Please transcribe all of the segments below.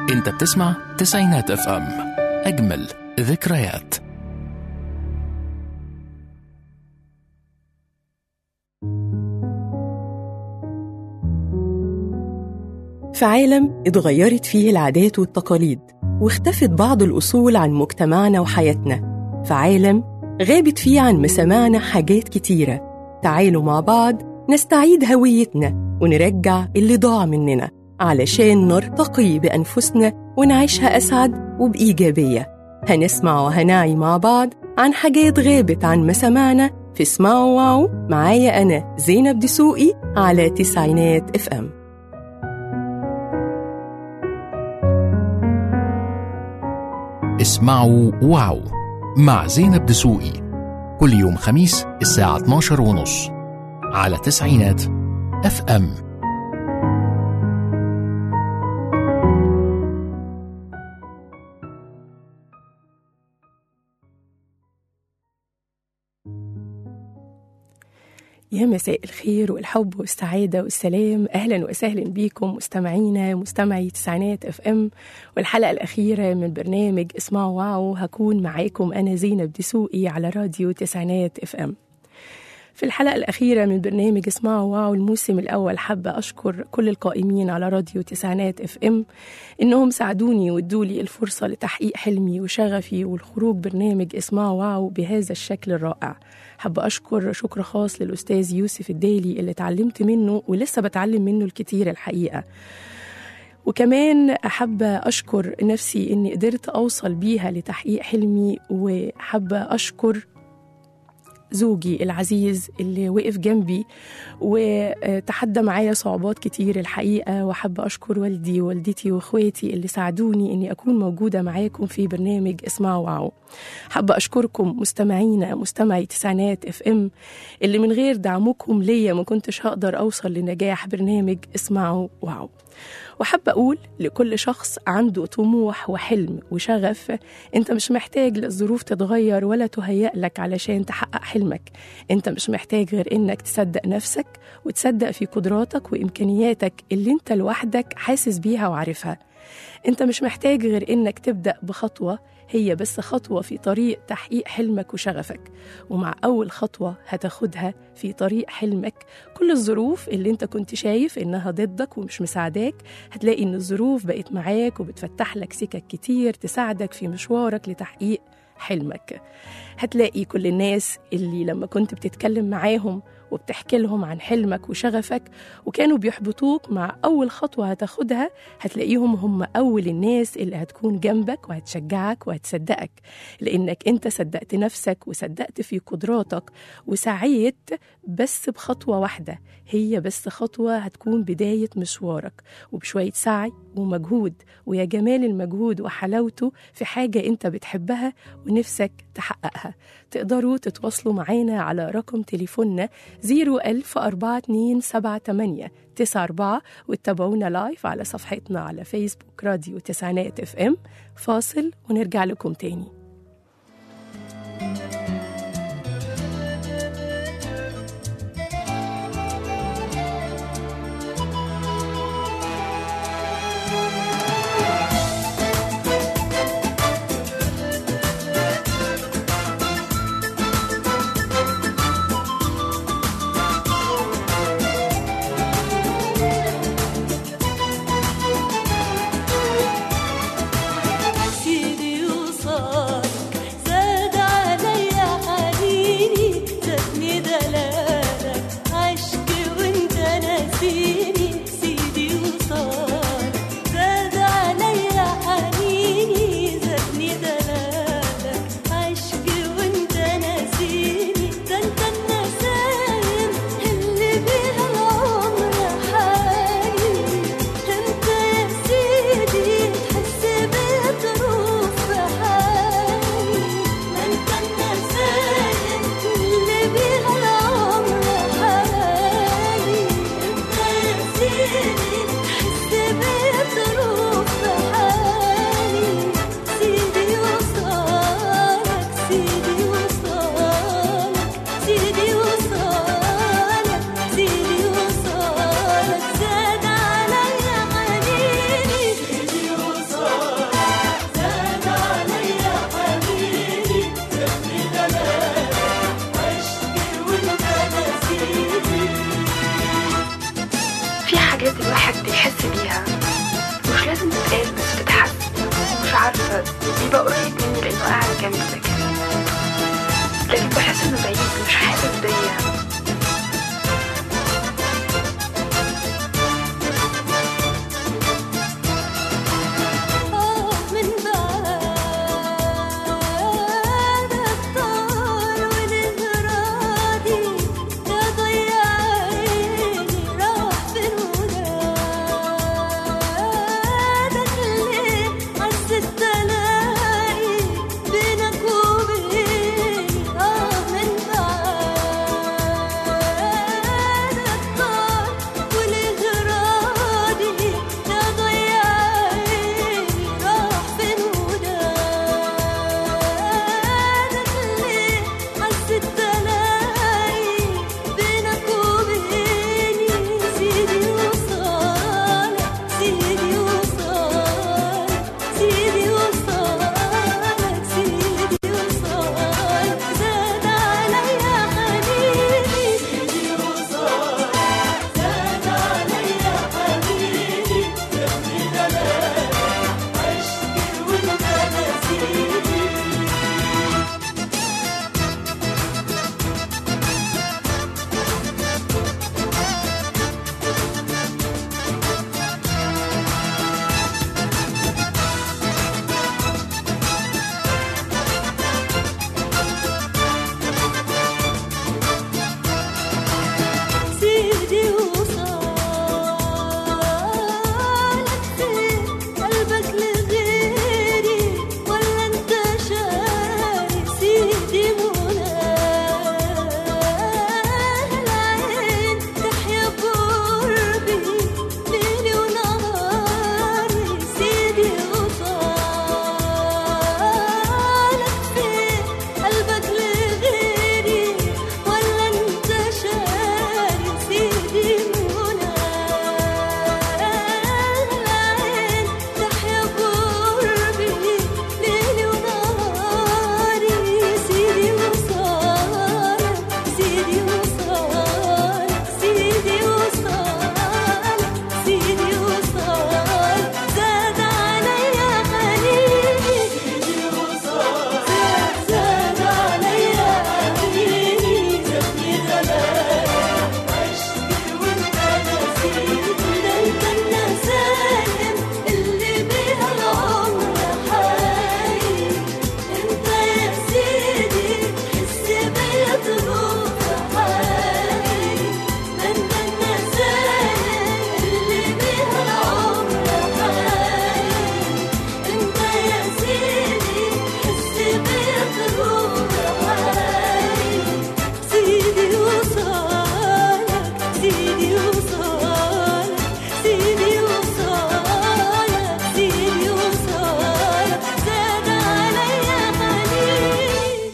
انت بتسمع تسعينات اف ام اجمل ذكريات في عالم اتغيرت فيه العادات والتقاليد واختفت بعض الأصول عن مجتمعنا وحياتنا في عالم غابت فيه عن مسامعنا حاجات كتيرة تعالوا مع بعض نستعيد هويتنا ونرجع اللي ضاع مننا علشان نرتقي بأنفسنا ونعيشها أسعد وبإيجابية هنسمع وهنعي مع بعض عن حاجات غابت عن مسامعنا في اسمعوا واو معايا أنا زينب دسوقي على تسعينات اف ام اسمعوا واو مع زينب دسوقي كل يوم خميس الساعة 12 ونص على تسعينات اف ام يا مساء الخير والحب والسعادة والسلام أهلا وسهلا بيكم مستمعينا مستمعي تسعينات اف ام والحلقة الأخيرة من برنامج اسمعوا واو هكون معاكم أنا زينب دسوقي على راديو تسعينات اف ام في الحلقة الأخيرة من برنامج اسمعوا واو الموسم الأول حابة أشكر كل القائمين على راديو تسعينات اف ام إنهم ساعدوني وادولي الفرصة لتحقيق حلمي وشغفي والخروج برنامج اسمعوا واو بهذا الشكل الرائع حابة أشكر شكر خاص للأستاذ يوسف الدالي اللي اتعلمت منه ولسه بتعلم منه الكتير الحقيقة وكمان أحب أشكر نفسي إني قدرت أوصل بيها لتحقيق حلمي وحابة أشكر زوجي العزيز اللي وقف جنبي وتحدى معايا صعوبات كتير الحقيقة وحابة أشكر والدي ووالدتي وإخواتي اللي ساعدوني إني أكون موجودة معاكم في برنامج اسمعوا واو حابة أشكركم مستمعينا مستمعي تسعينات اف ام اللي من غير دعمكم ليا ما كنتش هقدر أوصل لنجاح برنامج اسمعوا واو وحابة أقول لكل شخص عنده طموح وحلم وشغف أنت مش محتاج للظروف تتغير ولا تهيأ لك علشان تحقق حلمك أنت مش محتاج غير إنك تصدق نفسك وتصدق في قدراتك وإمكانياتك اللي أنت لوحدك حاسس بيها وعارفها أنت مش محتاج غير إنك تبدأ بخطوة هي بس خطوة في طريق تحقيق حلمك وشغفك ومع أول خطوة هتاخدها في طريق حلمك كل الظروف اللي انت كنت شايف انها ضدك ومش مساعداك هتلاقي ان الظروف بقت معاك وبتفتح لك سكك كتير تساعدك في مشوارك لتحقيق حلمك هتلاقي كل الناس اللي لما كنت بتتكلم معاهم وبتحكي لهم عن حلمك وشغفك وكانوا بيحبطوك مع أول خطوة هتاخدها هتلاقيهم هم أول الناس اللي هتكون جنبك وهتشجعك وهتصدقك لأنك أنت صدقت نفسك وصدقت في قدراتك وسعيت بس بخطوة واحدة هي بس خطوة هتكون بداية مشوارك وبشوية سعي ومجهود ويا جمال المجهود وحلاوته في حاجة أنت بتحبها ونفسك تحققها تقدروا تتواصلوا معانا على رقم تليفوننا 0104278 94 وتتابعونا لايف على صفحتنا على فيسبوك راديو تسعينات اف ام فاصل ونرجع لكم تاني سيدي وصار بتحس بيها مش لازم تتقال بس بتحس ومش عارفة بيبقى قريب مني لأنه قاعد جنبي لكن لكن بحس إنه بعيد مش حاسس بيا آه من بعدك طال ونهرادي يا ضيع عيني راح فين ولادك ليه عزت تلاقي بينك وبيني آه من بعدك طال ونهرادي يا ضيع عيني راح فين ولادك ليه عزت تلاقي بينك وبيني سيدي وصالك سيدي وصالك سيدي وصالك سيدي وصالك زاد عليا حنيني سيدي وصالك زاد عليا حنيني ربي دلالك عشقي وانت نسيني سيدي وصالك فين قلبك لغيري ولا انت شاري سيدي مناه العين تحيا بقربي ليلي ونهاري سيدي وصالك فين قلبك لغيري ولا انت شاري سيدي مناه العين تحيا بقربي ليلي ونهاري سيدي وصالك سيدي وصالك سيدي وصالك سيدي وصالك زاد عليا حنيني سيدي وصالك زاد عليا حنيني زادني غلاك عشقي وانت نسيني ده انت النسايم اللي بيها العمر حايل انت يا سيدي حس بيا تروح حالي ده انت النسايم اللي بيها العمر حايل انت يا سيدي حس بيا تروح حالي سيدي وصالك سيدي وصالك سيدي وصالك سيدي وصالك زاد عليا حنين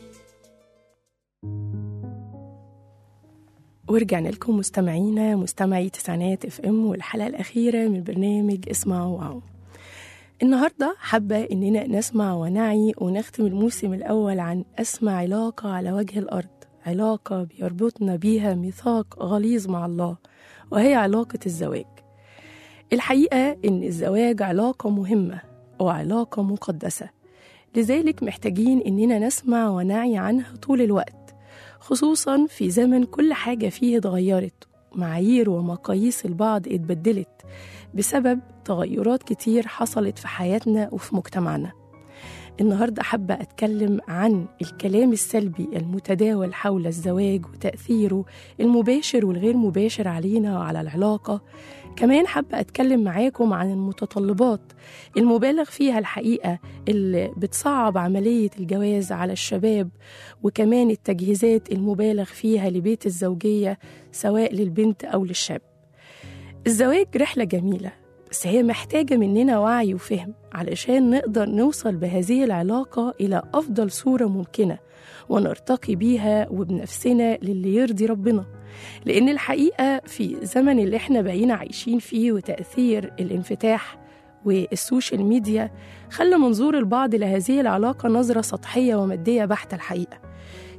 ورجعنا لكم مستمعينا مستمعي تسعينات اف ام والحلقه الاخيره من برنامج اسمعوا واو النهارده حابه اننا نسمع ونعي ونختم الموسم الاول عن اسمى علاقه على وجه الارض علاقه بيربطنا بيها ميثاق غليظ مع الله وهي علاقه الزواج الحقيقه ان الزواج علاقه مهمه وعلاقه مقدسه لذلك محتاجين اننا نسمع ونعي عنها طول الوقت خصوصا في زمن كل حاجة فيه اتغيرت معايير ومقاييس البعض اتبدلت بسبب تغيرات كتير حصلت في حياتنا وفي مجتمعنا النهاردة حابة أتكلم عن الكلام السلبي المتداول حول الزواج وتأثيره المباشر والغير مباشر علينا وعلى العلاقة كمان حابة أتكلم معاكم عن المتطلبات المبالغ فيها الحقيقة اللي بتصعب عملية الجواز على الشباب وكمان التجهيزات المبالغ فيها لبيت الزوجية سواء للبنت أو للشاب الزواج رحلة جميلة بس هي محتاجة مننا وعي وفهم علشان نقدر نوصل بهذه العلاقة إلى أفضل صورة ممكنة ونرتقي بيها وبنفسنا للي يرضي ربنا لأن الحقيقة في زمن اللي احنا بقينا عايشين فيه وتأثير الانفتاح والسوشيال ميديا خلى منظور البعض لهذه العلاقة نظرة سطحية ومادية بحتة الحقيقة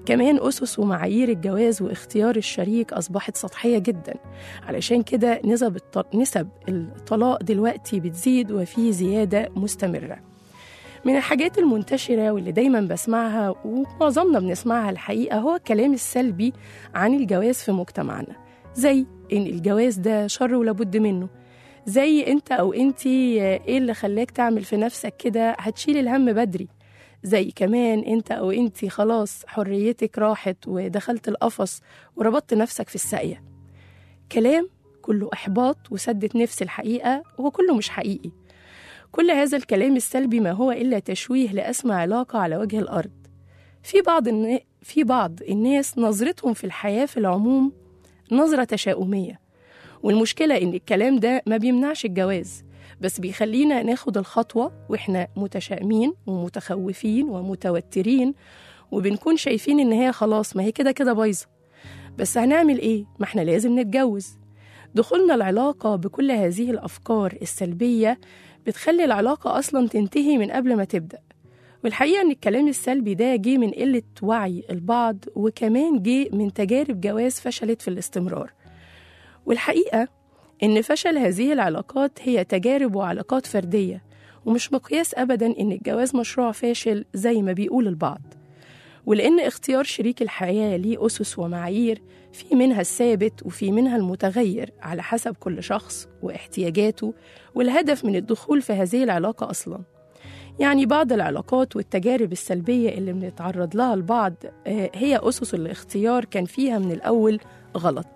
كمان أسس ومعايير الجواز واختيار الشريك أصبحت سطحية جدا علشان كده نسب الط- نسب الطلاق دلوقتي بتزيد وفي زيادة مستمرة من الحاجات المنتشرة واللي دايما بسمعها ومعظمنا بنسمعها الحقيقة هو الكلام السلبي عن الجواز في مجتمعنا زي إن الجواز ده شر ولابد منه زي انت او انتي ايه اللي خلاك تعمل في نفسك كده هتشيل الهم بدري زي كمان انت او انتي خلاص حريتك راحت ودخلت القفص وربطت نفسك في الساقية كلام كله إحباط وسدة نفس الحقيقة هو كله مش حقيقي كل هذا الكلام السلبي ما هو إلا تشويه لأسمى علاقة على وجه الأرض في بعض النا... في بعض الناس نظرتهم في الحياة في العموم نظرة تشاؤمية والمشكلة إن الكلام ده ما بيمنعش الجواز بس بيخلينا ناخد الخطوة وإحنا متشائمين ومتخوفين ومتوترين وبنكون شايفين إن هي خلاص ما هي كده كده بايظة بس هنعمل إيه؟ ما إحنا لازم نتجوز دخولنا العلاقة بكل هذه الأفكار السلبية بتخلي العلاقة أصلا تنتهي من قبل ما تبدأ والحقيقة إن الكلام السلبي ده جه من قلة وعي البعض وكمان جه من تجارب جواز فشلت في الاستمرار والحقيقة إن فشل هذه العلاقات هي تجارب وعلاقات فردية ومش مقياس أبدا إن الجواز مشروع فاشل زي ما بيقول البعض ولأن اختيار شريك الحياة ليه أسس ومعايير في منها الثابت وفي منها المتغير على حسب كل شخص واحتياجاته والهدف من الدخول في هذه العلاقة أصلا يعني بعض العلاقات والتجارب السلبية اللي بنتعرض لها البعض آه، هي أسس الاختيار كان فيها من الأول غلط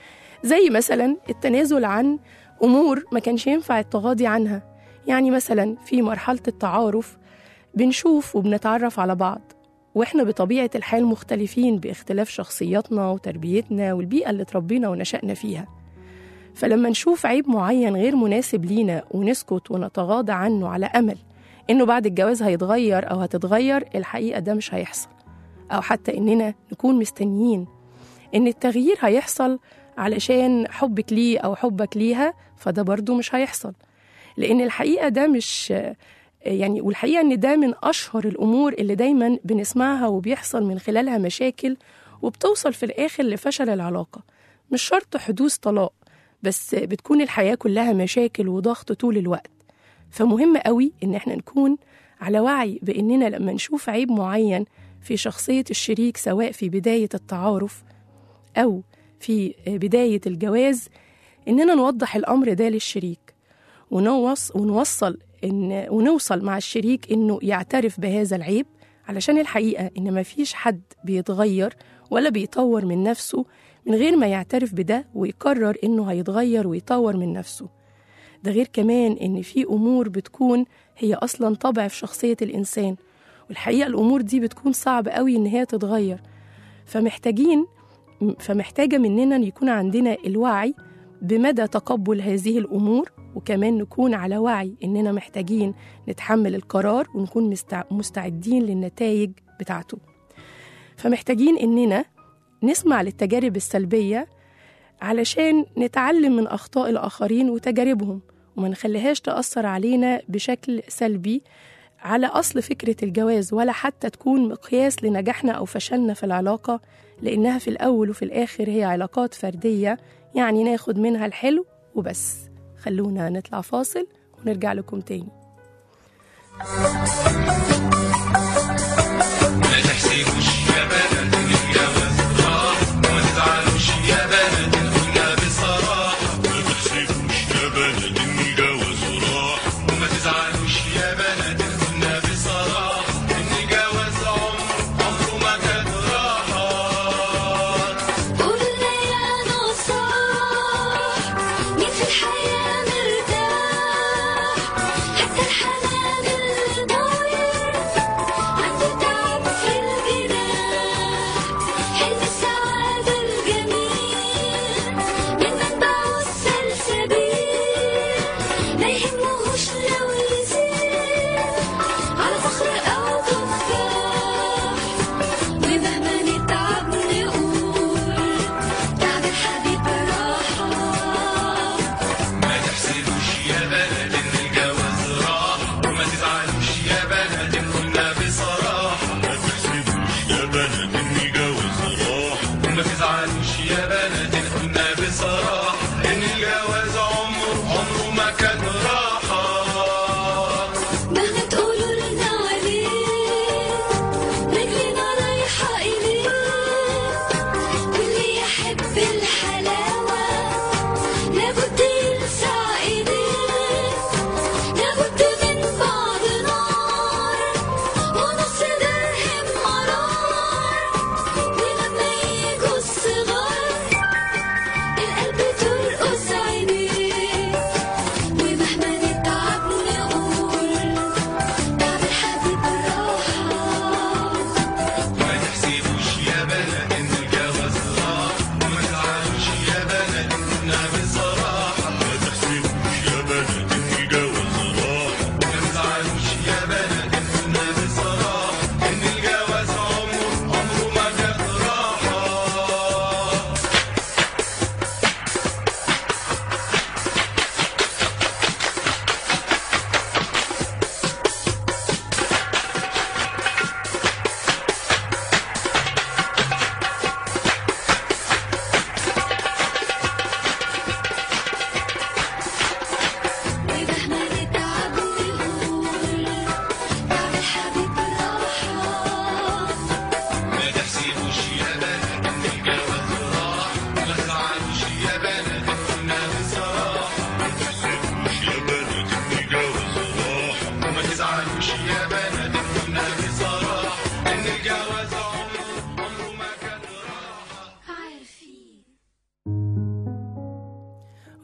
زي مثلا التنازل عن أمور ما كانش ينفع التغاضي عنها يعني مثلا في مرحلة التعارف بنشوف وبنتعرف على بعض واحنا بطبيعة الحال مختلفين باختلاف شخصياتنا وتربيتنا والبيئة اللي اتربينا ونشأنا فيها فلما نشوف عيب معين غير مناسب لينا ونسكت ونتغاضى عنه على أمل إنه بعد الجواز هيتغير أو هتتغير الحقيقة ده مش هيحصل أو حتى إننا نكون مستنيين إن التغيير هيحصل علشان حبك ليه أو حبك ليها فده برضو مش هيحصل لأن الحقيقة ده مش يعني والحقيقة إن ده من أشهر الأمور اللي دايما بنسمعها وبيحصل من خلالها مشاكل وبتوصل في الآخر لفشل العلاقة مش شرط حدوث طلاق بس بتكون الحياة كلها مشاكل وضغط طول الوقت فمهم قوي إن احنا نكون على وعي بإننا لما نشوف عيب معين في شخصية الشريك سواء في بداية التعارف أو في بداية الجواز إننا نوضح الأمر ده للشريك ونوص ونوصل إن ونوصل مع الشريك إنه يعترف بهذا العيب علشان الحقيقة إن مفيش حد بيتغير ولا بيطور من نفسه من غير ما يعترف بده ويقرر إنه هيتغير ويطور من نفسه ده غير كمان إن في أمور بتكون هي أصلا طبع في شخصية الإنسان والحقيقة الأمور دي بتكون صعب قوي إن هي تتغير فمحتاجين فمحتاجة مننا أن يكون عندنا الوعي بمدى تقبل هذه الأمور وكمان نكون على وعي إننا محتاجين نتحمل القرار ونكون مستع... مستعدين للنتائج بتاعته فمحتاجين إننا نسمع للتجارب السلبية علشان نتعلم من أخطاء الآخرين وتجاربهم وما نخليهاش تأثر علينا بشكل سلبي على أصل فكرة الجواز ولا حتى تكون مقياس لنجاحنا أو فشلنا في العلاقة لأنها في الأول وفي الآخر هي علاقات فردية يعني ناخد منها الحلو وبس خلونا نطلع فاصل ونرجع لكم تاني ما تحسبوش يا بنات الجواز راح وما تزعلوش يا بنات الدنيا بصراحة ما تحسبوش يا بنات الجواز راح وما تزعلوش يا بنات الدنيا بصراحة إن الجواز عمره عمره ما كان راحة قولنا يا نصاح مين في الحياة مرتاح حتى الحنان اللي ضايع عنده تعب في الجناح حلم السعادة الجميل من منبعه السلسبيل ما يهمهوش لو يزيد على فخر أو تفاح ومهما نتعب نقول تعب الحبيب راحة ما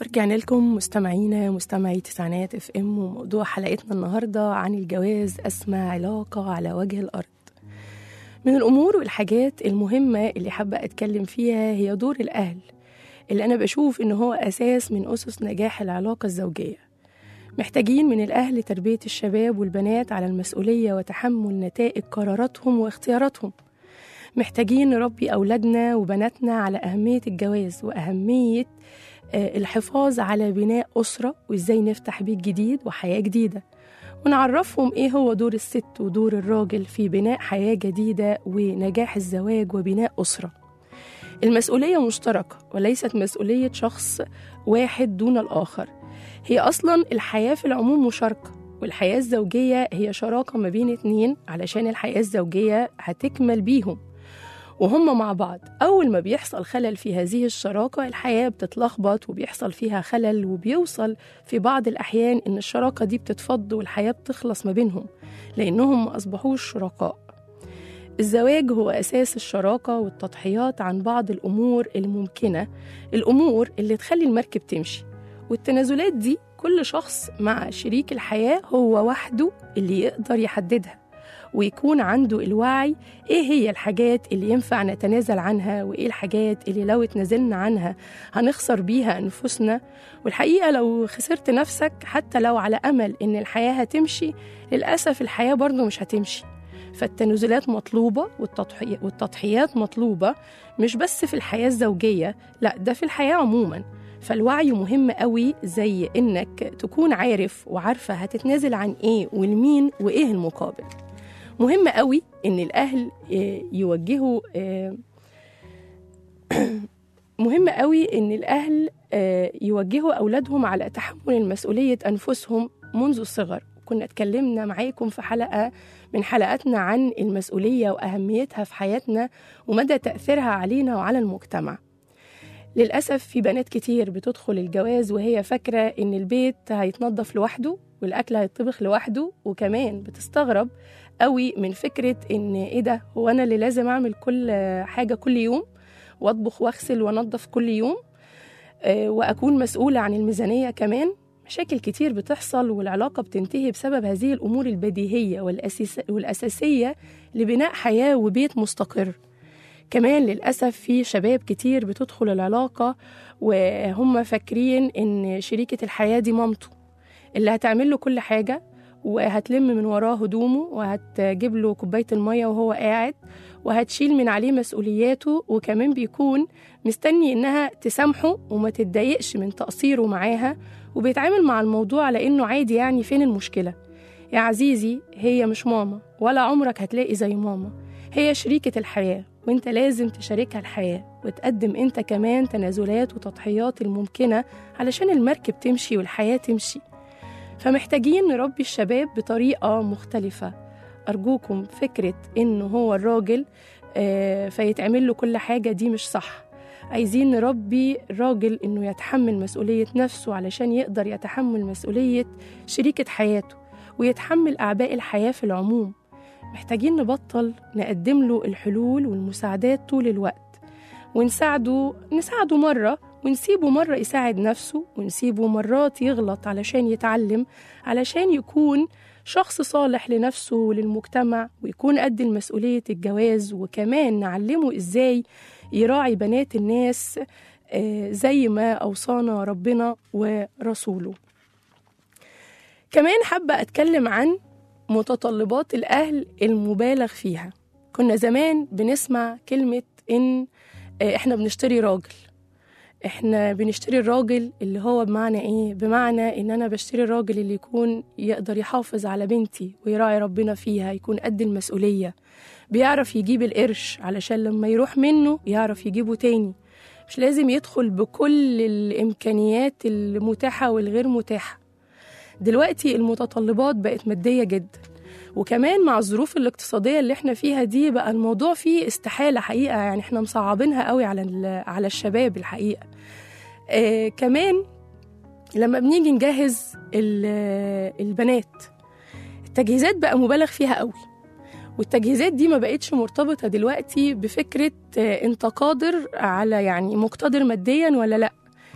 ورجعنا لكم مستمعينا مستمعي تسعينات اف ام وموضوع حلقتنا النهارده عن الجواز اسمى علاقه على وجه الارض من الامور والحاجات المهمه اللي حابه اتكلم فيها هي دور الاهل اللي انا بشوف ان هو اساس من اسس نجاح العلاقه الزوجيه محتاجين من الاهل تربيه الشباب والبنات على المسؤوليه وتحمل نتائج قراراتهم واختياراتهم محتاجين نربي أولادنا وبناتنا على أهمية الجواز وأهمية آه، الحفاظ على بناء أسرة وإزاي نفتح بيت جديد وحياة جديدة ونعرفهم إيه هو دور الست ودور الراجل في بناء حياة جديدة ونجاح الزواج وبناء أسرة المسؤولية مشتركة وليست مسؤولية شخص واحد دون الآخر هي أصلا الحياة في العموم مشاركة والحياة الزوجية هي شراكة ما بين اتنين علشان الحياة الزوجية هتكمل بيهم وهم مع بعض أول ما بيحصل خلل في هذه الشراكة الحياة بتتلخبط وبيحصل فيها خلل وبيوصل في بعض الأحيان إن الشراكة دي بتتفض والحياة بتخلص ما بينهم لأنهم ما أصبحوش شركاء الزواج هو أساس الشراكة والتضحيات عن بعض الأمور الممكنة الأمور اللي تخلي المركب تمشي والتنازلات دي كل شخص مع شريك الحياة هو وحده اللي يقدر يحددها ويكون عنده الوعي ايه هي الحاجات اللي ينفع نتنازل عنها وايه الحاجات اللي لو اتنازلنا عنها هنخسر بيها انفسنا والحقيقه لو خسرت نفسك حتى لو على امل ان الحياه هتمشي للاسف الحياه برضه مش هتمشي فالتنازلات مطلوبة والتضحي- والتضحيات مطلوبة مش بس في الحياة الزوجية لا ده في الحياة عموما فالوعي مهم قوي زي انك تكون عارف وعارفة هتتنازل عن ايه والمين وايه المقابل مهم قوي ان الاهل آه، يوجهوا آه، مهم قوي ان الاهل آه، يوجهوا اولادهم على تحمل مسؤوليه انفسهم منذ الصغر كنا اتكلمنا معاكم في حلقه من حلقاتنا عن المسؤوليه واهميتها في حياتنا ومدى تاثيرها علينا وعلى المجتمع للأسف في بنات كتير بتدخل الجواز وهي فاكرة إن البيت هيتنظف لوحده والأكل هيطبخ لوحده وكمان بتستغرب قوي من فكرة إن إيه ده هو أنا اللي لازم أعمل كل حاجة كل يوم وأطبخ وأغسل وأنظف كل يوم آه، وأكون مسؤولة عن الميزانية كمان مشاكل كتير بتحصل والعلاقة بتنتهي بسبب هذه الأمور البديهية والأساس والأساسية لبناء حياة وبيت مستقر كمان للأسف في شباب كتير بتدخل العلاقة وهم فاكرين إن شريكة الحياة دي مامته اللي هتعمل له كل حاجة وهتلم من وراه هدومه وهتجيب له كوباية المية وهو قاعد وهتشيل من عليه مسؤولياته وكمان بيكون مستني إنها تسامحه وما تتضايقش من تقصيره معاها وبيتعامل مع الموضوع على إنه عادي يعني فين المشكلة يا عزيزي هي مش ماما ولا عمرك هتلاقي زي ماما هي شريكة الحياة وانت لازم تشاركها الحياة وتقدم انت كمان تنازلات وتضحيات الممكنة علشان المركب تمشي والحياة تمشي فمحتاجين نربي الشباب بطريقة مختلفة أرجوكم فكرة إنه هو الراجل آه، فيتعمل له كل حاجة دي مش صح عايزين نربي الراجل إنه يتحمل مسؤولية نفسه علشان يقدر يتحمل مسؤولية شريكة حياته ويتحمل أعباء الحياة في العموم محتاجين نبطل نقدم له الحلول والمساعدات طول الوقت ونساعده نساعده مرة ونسيبه مرة يساعد نفسه ونسيبه مرات يغلط علشان يتعلم علشان يكون شخص صالح لنفسه وللمجتمع ويكون قد المسؤولية الجواز وكمان نعلمه إزاي يراعي بنات الناس آه، زي ما أوصانا ربنا ورسوله كمان حابة أتكلم عن متطلبات الأهل المبالغ فيها كنا زمان بنسمع كلمة إن آه، إحنا بنشتري راجل إحنا بنشتري الراجل اللي هو بمعنى إيه؟ بمعنى إن أنا بشتري الراجل اللي يكون يقدر يحافظ على بنتي ويراعي ربنا فيها يكون قد المسؤولية بيعرف يجيب القرش علشان لما يروح منه يعرف يجيبه تاني مش لازم يدخل بكل الإمكانيات المتاحة والغير متاحة دلوقتي المتطلبات بقت مادية جدا وكمان مع الظروف الاقتصادية اللي احنا فيها دي بقى الموضوع فيه استحالة حقيقة يعني احنا مصعبينها قوي على ال- على الشباب الحقيقة آه كمان لما بنيجي نجهز ال- البنات التجهيزات بقى مبالغ فيها قوي والتجهيزات دي ما بقتش مرتبطة دلوقتي بفكرة آه، انت قادر على يعني مقتدر ماديا ولا لا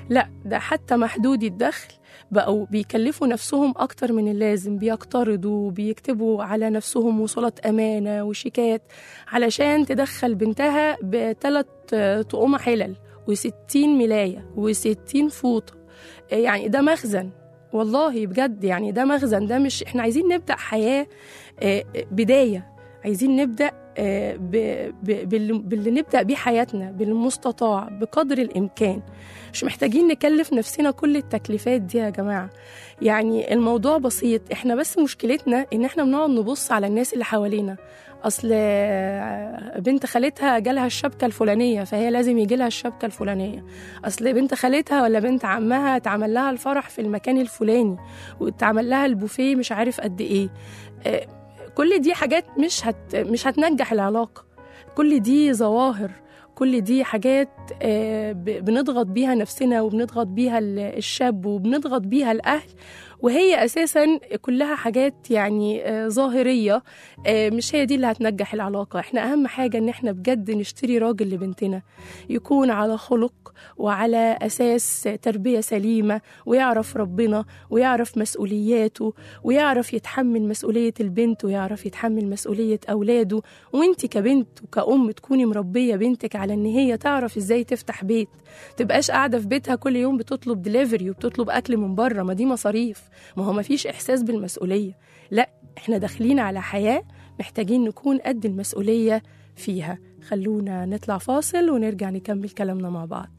لا ده حتى محدودي الدخل بقوا بيكلفوا نفسهم أكتر من اللازم بيقترضوا بيكتبوا على نفسهم وصولات أمانة وشيكات علشان تدخل بنتها بثلاث طقومة حلل وستين ملاية وستين فوطة يعني ده مخزن والله بجد يعني ده مخزن ده مش احنا عايزين نبدأ حياة آه، بداية عايزين نبدأ آه، ب- ب- باللي باللي نبدأ بيه حياتنا بالمستطاع بقدر الإمكان مش محتاجين نكلف نفسنا كل التكليفات دي يا جماعة يعني الموضوع بسيط احنا بس مشكلتنا ان احنا بنقعد نبص على الناس اللي حوالينا اصل آه، بنت خالتها جالها الشبكة الفلانية فهي لازم يجي لها الشبكة الفلانية اصل بنت خالتها ولا بنت عمها اتعمل لها الفرح في المكان الفلاني واتعمل لها البوفيه مش عارف قد ايه آه، كل دي حاجات مش هت مش هتنجح العلاقة كل دي ظواهر كل دي حاجات آه، ب- بنضغط بيها نفسنا وبنضغط بيها ال- الشاب وبنضغط بيها الأهل وهي أساسا كلها حاجات يعني آه، ظاهرية آه، مش هي دي اللي هتنجح العلاقة احنا أهم حاجة إن احنا بجد نشتري راجل لبنتنا يكون على خلق وعلى أساس تربية سليمة ويعرف ربنا ويعرف مسؤولياته ويعرف يتحمل مسؤولية البنت ويعرف يتحمل مسؤولية أولاده وانت كبنت وكأم تكوني مربية بنتك على ان هي تعرف ازاي تفتح بيت تبقاش قاعدة في بيتها كل يوم بتطلب دليفري وبتطلب أكل من بره ما دي مصاريف ما هو مفيش إحساس بالمسؤولية لا احنا داخلين على حياة محتاجين نكون قد المسؤولية فيها خلونا نطلع فاصل ونرجع نكمل كلامنا مع بعض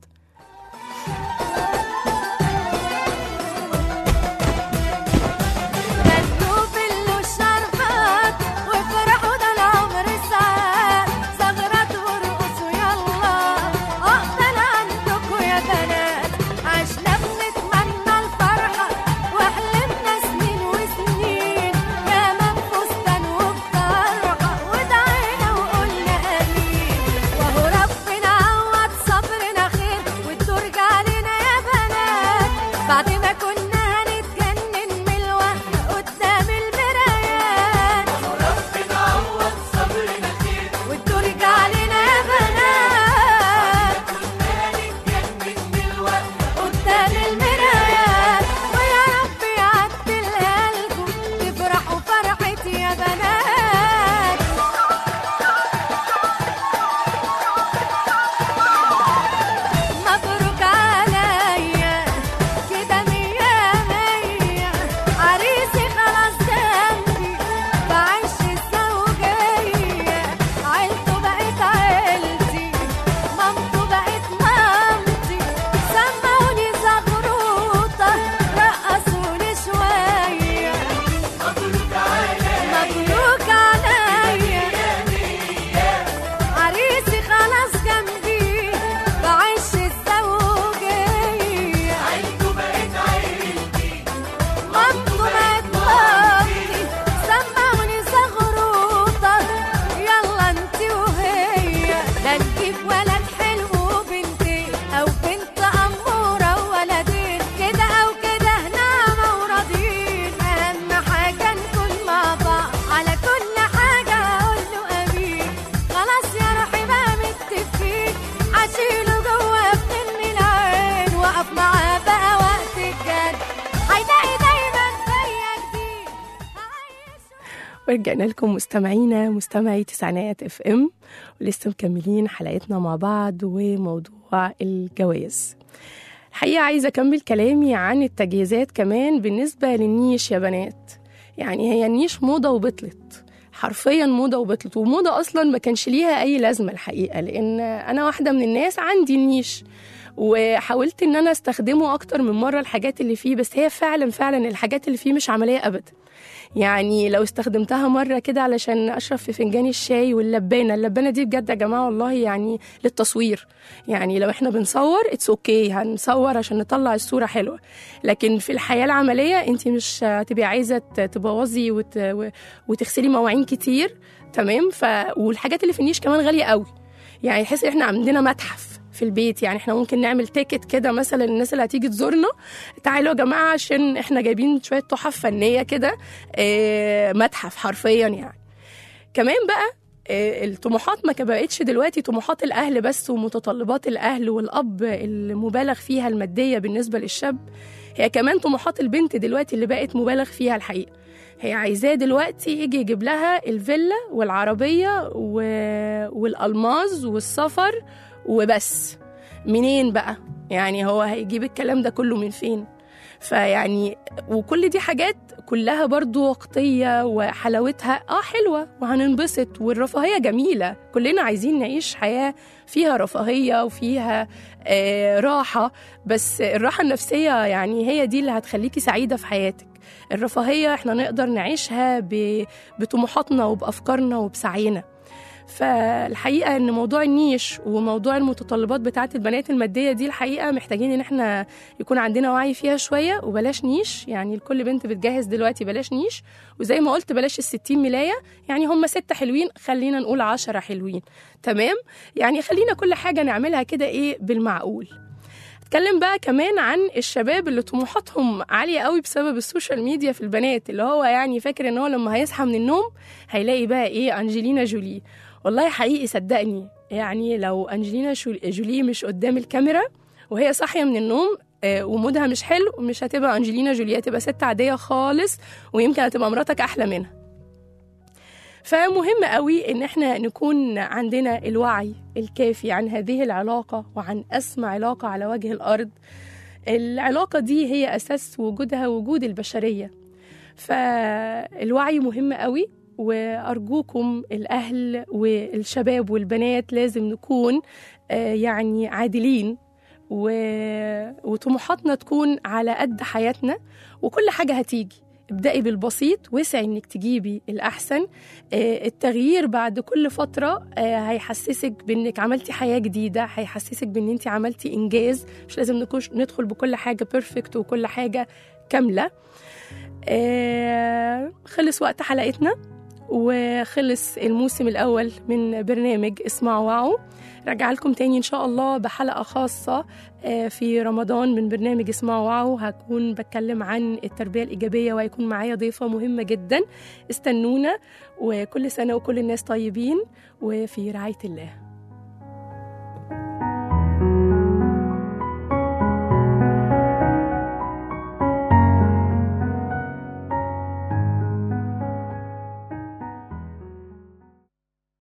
غنوا بلوا الشربات وافرحوا ده العمر ساعات زغرات وارقصوا يلا اقبل عندكوا يا بنات عشنا بنتمنى الفرحة واحلمنا سنين وسنين يا من فستان وبطرحة ودعينا وقلنا امين وهو ربنا عوض صبرنا خير والدرج علينا يا بنات بعد ما كنا هنتجنن من الوهم قدام المرايات والدرج علينا يا بنات قدام المرايات ويا رب يعدلها لكم تفرحوا فرحتي يا بنات مبروك عليا كده مية مية عريسي خلاص جنبي بعيش الزوجية عيلته بقت عيلتي مامته بقت مامتي سمعوني زغروطة رقصوني شوية مبروك عليا عريسي خلاص جنبي بعيش الزوجية عيلته بقت عيلتي مامته بقت مامتي سمعوني زغروطة يلا انتي وهي لا نجيب ولد حلو وبنتين او بنت امورة وولدين كده او كده نعمة وراضيين اهم حاجة نكون مع بعض على كل حاجة اقول له امين خلاص يا روحي بقى متفقين اشيله جوه بنن العين واقف معاه بقى وقت الجد هيلاقي دايما فيا جديد هعيشه ورجعنا لكم مستمعينا مستمعي تسعينات اف ام ولسه مكملين حلقتنا مع بعض وموضوع الجواز الحقيقة عايزة أكمل كلامي عن التجهيزات كمان بالنسبة للنيش يا بنات يعني هي النيش موضة وبطلت حرفيا موضة وبطلت وموضة أصلا ما كانش ليها أي لازمة الحقيقة لأن أنا واحدة من الناس عندي النيش وحاولت ان انا استخدمه اكتر من مره الحاجات اللي فيه بس هي فعلا فعلا الحاجات اللي فيه مش عمليه ابدا يعني لو استخدمتها مرة كده علشان أشرب في فنجان الشاي واللبانة اللبانة دي بجد يا جماعة والله يعني للتصوير يعني لو احنا بنصور اتس اوكي okay. هنصور عشان نطلع الصورة حلوة لكن في الحياة العملية انت مش هتبقي عايزة ت- تبوظي وت... و- وتغسلي مواعين كتير تمام ف... والحاجات اللي في النيش كمان غالية قوي يعني تحس احنا عندنا متحف في البيت يعني احنا ممكن نعمل تيكت كده مثلا الناس اللي هتيجي تزورنا تعالوا يا جماعه عشان احنا جايبين شويه تحف فنيه كده اه متحف حرفيا يعني كمان بقى آه، الطموحات ما بقتش دلوقتي طموحات الاهل بس ومتطلبات الاهل والاب المبالغ فيها الماديه بالنسبه للشاب هي كمان طموحات البنت دلوقتي اللي بقت مبالغ فيها الحقيقه هي عايزاه دلوقتي يجي يجيب لها الفيلا والعربيه و... والالماظ والسفر وبس منين بقى يعني هو هيجيب الكلام ده كله من فين فيعني وكل دي حاجات كلها برضو وقتية وحلاوتها اه حلوة وهننبسط والرفاهية جميلة كلنا عايزين نعيش حياة فيها رفاهية وفيها آه راحة بس الراحة النفسية يعني هي دي اللي هتخليكي سعيدة في حياتك الرفاهية احنا نقدر نعيشها ب- بطموحاتنا وبأفكارنا وبسعينا فالحقيقه ان موضوع النيش وموضوع المتطلبات بتاعه البنات الماديه دي الحقيقه محتاجين ان احنا يكون عندنا وعي فيها شويه وبلاش نيش يعني لكل بنت بتجهز دلوقتي بلاش نيش وزي ما قلت بلاش الستين ملايه يعني هم ستة حلوين خلينا نقول عشرة حلوين تمام يعني خلينا كل حاجه نعملها كده ايه بالمعقول اتكلم بقى كمان عن الشباب اللي طموحاتهم عالية قوي بسبب السوشيال ميديا في البنات اللي هو يعني فاكر ان هو لما هيصحى من النوم هيلاقي بقى ايه انجلينا جولي والله حقيقي صدقني يعني لو انجلينا شول- جولي مش قدام الكاميرا وهي صاحية من النوم آه، ومودها مش حلو مش هتبقى انجلينا جولي هتبقى ست عادية خالص ويمكن هتبقى مراتك احلى منها فمهم قوي ان احنا نكون عندنا الوعي الكافي عن هذه العلاقه وعن اسمى علاقه على وجه الارض العلاقه دي هي اساس وجودها وجود البشريه فالوعي مهم قوي وارجوكم الاهل والشباب والبنات لازم نكون آه، يعني عادلين و... وطموحاتنا تكون على قد حياتنا وكل حاجه هتيجي ابدأي بالبسيط واسعي انك تجيبي الاحسن آه، التغيير بعد كل فترة آه، هيحسسك بانك عملتي حياة جديدة هيحسسك بان انت عملتي انجاز مش لازم نكوش ندخل بكل حاجة بيرفكت وكل حاجة كاملة آه، خلص وقت حلقتنا وخلص الموسم الأول من برنامج اسمعوا واعوا رجع لكم تاني إن شاء الله بحلقة خاصة آه، في رمضان من برنامج اسمعوا واعوا هكون بتكلم عن التربية الإيجابية وهيكون معايا ضيفة مهمة جدا استنونا وكل سنة وكل الناس طيبين وفي رعاية الله